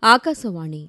ఆకాశవాణి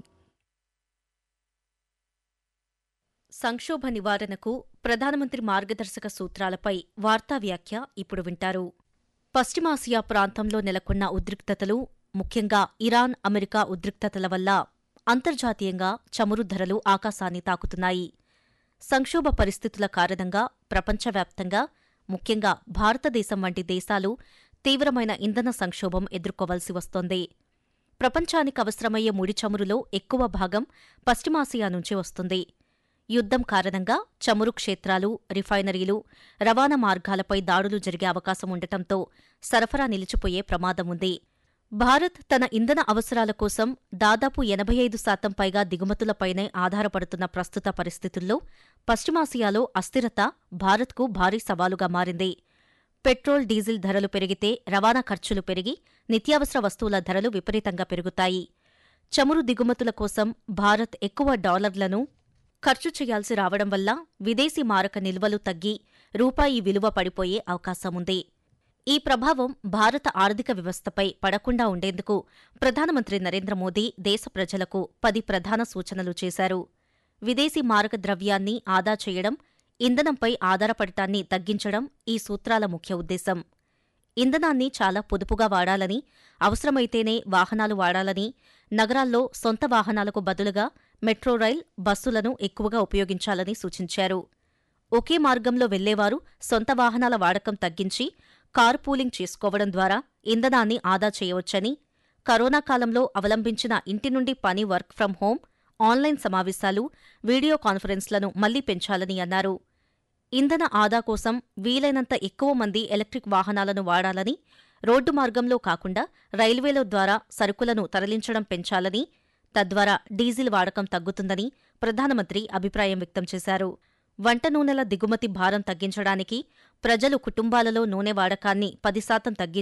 సంక్షోభ నివారణకు ప్రధానమంత్రి మార్గదర్శక సూత్రాలపై వార్తా వ్యాఖ్య ఇప్పుడు వింటారు పశ్చిమాసియా ప్రాంతంలో నెలకొన్న ఉద్రిక్తతలు ముఖ్యంగా ఇరాన్ అమెరికా ఉద్రిక్తతల వల్ల అంతర్జాతీయంగా చమురు ధరలు ఆకాశాన్ని తాకుతున్నాయి సంక్షోభ పరిస్థితుల కారణంగా ప్రపంచవ్యాప్తంగా ముఖ్యంగా భారతదేశం వంటి దేశాలు తీవ్రమైన ఇంధన సంక్షోభం ఎదుర్కోవలసి వస్తోంది ప్రపంచానికి అవసరమయ్యే ముడి చమురులో ఎక్కువ భాగం పశ్చిమాసియా నుంచి వస్తుంది యుద్ధం కారణంగా చమురు క్షేత్రాలు రిఫైనరీలు రవాణా మార్గాలపై దాడులు జరిగే అవకాశం ఉండటంతో సరఫరా నిలిచిపోయే ప్రమాదం ఉంది భారత్ తన ఇంధన అవసరాల కోసం దాదాపు ఎనభై ఐదు శాతం పైగా దిగుమతులపైనే ఆధారపడుతున్న ప్రస్తుత పరిస్థితుల్లో పశ్చిమాసియాలో అస్థిరత భారత్కు భారీ సవాలుగా మారింది పెట్రోల్ డీజిల్ ధరలు పెరిగితే రవాణా ఖర్చులు పెరిగి నిత్యావసర వస్తువుల ధరలు విపరీతంగా పెరుగుతాయి చమురు దిగుమతుల కోసం భారత్ ఎక్కువ డాలర్లను ఖర్చు చేయాల్సి రావడం వల్ల విదేశీ మారక నిల్వలు తగ్గి రూపాయి విలువ పడిపోయే అవకాశముంది ఈ ప్రభావం భారత ఆర్థిక వ్యవస్థపై పడకుండా ఉండేందుకు ప్రధానమంత్రి నరేంద్ర మోదీ దేశ ప్రజలకు పది ప్రధాన సూచనలు చేశారు విదేశీ మారక ద్రవ్యాన్ని ఆదా చేయడం ఇంధనంపై ఆధారపడటాన్ని తగ్గించడం ఈ సూత్రాల ముఖ్య ఉద్దేశం ఇంధనాన్ని చాలా పొదుపుగా వాడాలని అవసరమైతేనే వాహనాలు వాడాలని నగరాల్లో సొంత వాహనాలకు బదులుగా మెట్రో రైల్ బస్సులను ఎక్కువగా ఉపయోగించాలని సూచించారు ఒకే మార్గంలో వెళ్లేవారు సొంత వాహనాల వాడకం తగ్గించి కారు పూలింగ్ చేసుకోవడం ద్వారా ఇంధనాన్ని ఆదా చేయవచ్చని కరోనా కాలంలో అవలంబించిన ఇంటి నుండి పని వర్క్ ఫ్రం హోం ఆన్లైన్ సమావేశాలు వీడియో కాన్ఫరెన్స్లను మళ్లీ పెంచాలని అన్నారు ఇంధన ఆదా కోసం వీలైనంత ఎక్కువ మంది ఎలక్ట్రిక్ వాహనాలను వాడాలని రోడ్డు మార్గంలో కాకుండా రైల్వేల ద్వారా సరుకులను తరలించడం పెంచాలని తద్వారా డీజిల్ వాడకం తగ్గుతుందని ప్రధానమంత్రి అభిప్రాయం వ్యక్తం చేశారు వంట నూనెల దిగుమతి భారం తగ్గించడానికి ప్రజలు కుటుంబాలలో నూనె వాడకాన్ని పది శాతం తగ్గి